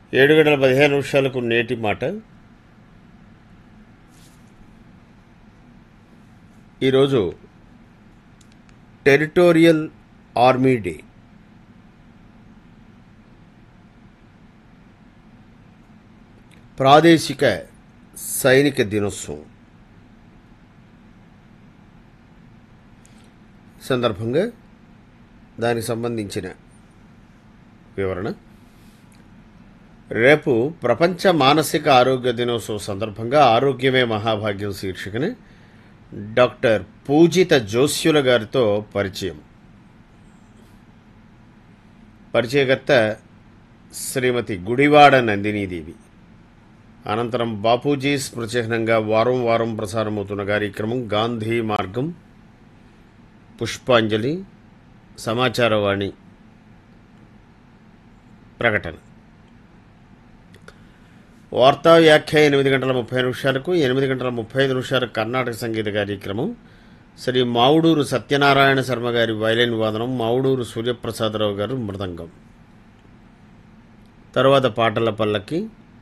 ఏడు గంటల పదిహేను నిమిషాలకు నేటి మాట ఈరోజు టెరిటోరియల్ ఆర్మీ డే ప్రాదేశిక సైనిక దినోత్సవం సందర్భంగా దానికి సంబంధించిన వివరణ రేపు ప్రపంచ మానసిక ఆరోగ్య దినోత్సవం సందర్భంగా ఆరోగ్యమే మహాభాగ్యం శీర్షికన డాక్టర్ పూజిత జోస్యుల గారితో పరిచయం పరిచయకర్త శ్రీమతి గుడివాడ నందినీదేవి అనంతరం బాపూజీ స్మృతిచిహ్నంగా వారం వారం ప్రసారమవుతున్న కార్యక్రమం గాంధీ మార్గం పుష్పాంజలి సమాచారవాణి ప్రకటన వార్తా వ్యాఖ్య ఎనిమిది గంటల ముప్పై నిమిషాలకు ఎనిమిది గంటల ముప్పై ఐదు నిమిషాలకు కర్ణాటక సంగీత కార్యక్రమం శ్రీ మావుడూరు సత్యనారాయణ శర్మ గారి వైలిన్ వాదనం మావుడూరు సూర్యప్రసాదరావు గారు మృదంగం తరువాత పాటల పల్లకి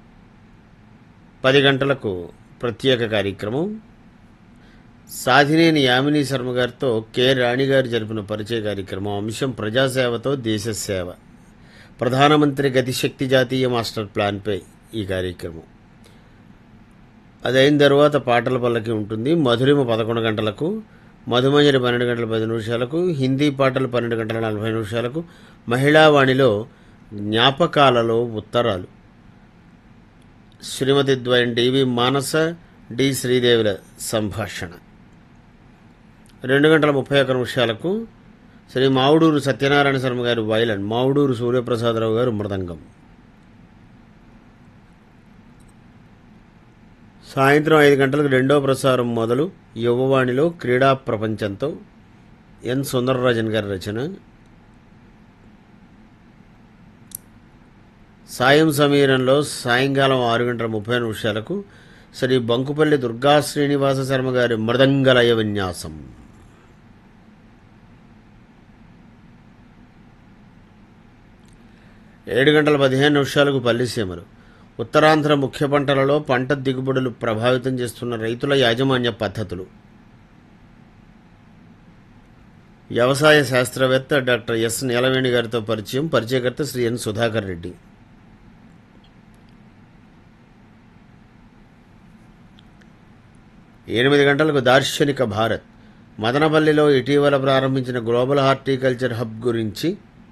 పది గంటలకు ప్రత్యేక కార్యక్రమం సాధినేని యామిని శర్మ గారితో కె రాణి గారు జరిపిన పరిచయ కార్యక్రమం అంశం ప్రజాసేవతో దేశసేవ ప్రధానమంత్రి గతిశక్తి జాతీయ మాస్టర్ ప్లాన్పై ఈ కార్యక్రమం అది అయిన తర్వాత పాటల పల్లకి ఉంటుంది మధురిమ పదకొండు గంటలకు మధుమంజరి పన్నెండు గంటల పది నిమిషాలకు హిందీ పాటలు పన్నెండు గంటల నలభై నిమిషాలకు మహిళావాణిలో జ్ఞాపకాలలో ఉత్తరాలు శ్రీమతి ద్వయం డివి మానస డి శ్రీదేవుల సంభాషణ రెండు గంటల ముప్పై ఒక్క నిమిషాలకు శ్రీ మావుడూరు సత్యనారాయణ శర్మ గారి వైలన్ మావుడూరు సూర్యప్రసాదరావు గారు మృదంగం సాయంత్రం ఐదు గంటలకు రెండో ప్రసారం మొదలు యువవాణిలో క్రీడా ప్రపంచంతో ఎన్ సుందరరాజన్ గారి రచన సాయం సమీరంలో సాయంకాలం ఆరు గంటల ముప్పై నిమిషాలకు శ్రీ బంకుపల్లి దుర్గా శ్రీనివాస శర్మ గారి మృదంగలయ విన్యాసం ఏడు గంటల పదిహేను నిమిషాలకు పల్లిసీమలు ఉత్తరాంధ్ర ముఖ్య పంటలలో పంట దిగుబడులు ప్రభావితం చేస్తున్న రైతుల యాజమాన్య పద్ధతులు వ్యవసాయ శాస్త్రవేత్త డాక్టర్ ఎస్ నీలవేణి గారితో పరిచయం పరిచయకర్త శ్రీ ఎన్ సుధాకర్ రెడ్డి ఎనిమిది గంటలకు దార్శనిక భారత్ మదనపల్లిలో ఇటీవల ప్రారంభించిన గ్లోబల్ హార్టికల్చర్ హబ్ గురించి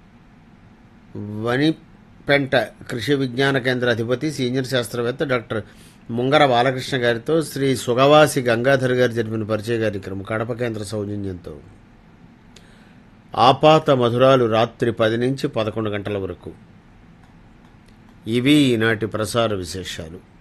వనిపెంట కృషి విజ్ఞాన కేంద్ర అధిపతి సీనియర్ శాస్త్రవేత్త డాక్టర్ ముంగర బాలకృష్ణ గారితో శ్రీ సుగవాసి గంగాధర్ గారు జరిపిన పరిచయ కార్యక్రమం కడప కేంద్ర సౌజన్యంతో ఆపాత మధురాలు రాత్రి పది నుంచి పదకొండు గంటల వరకు ఇవి ఈనాటి ప్రసార విశేషాలు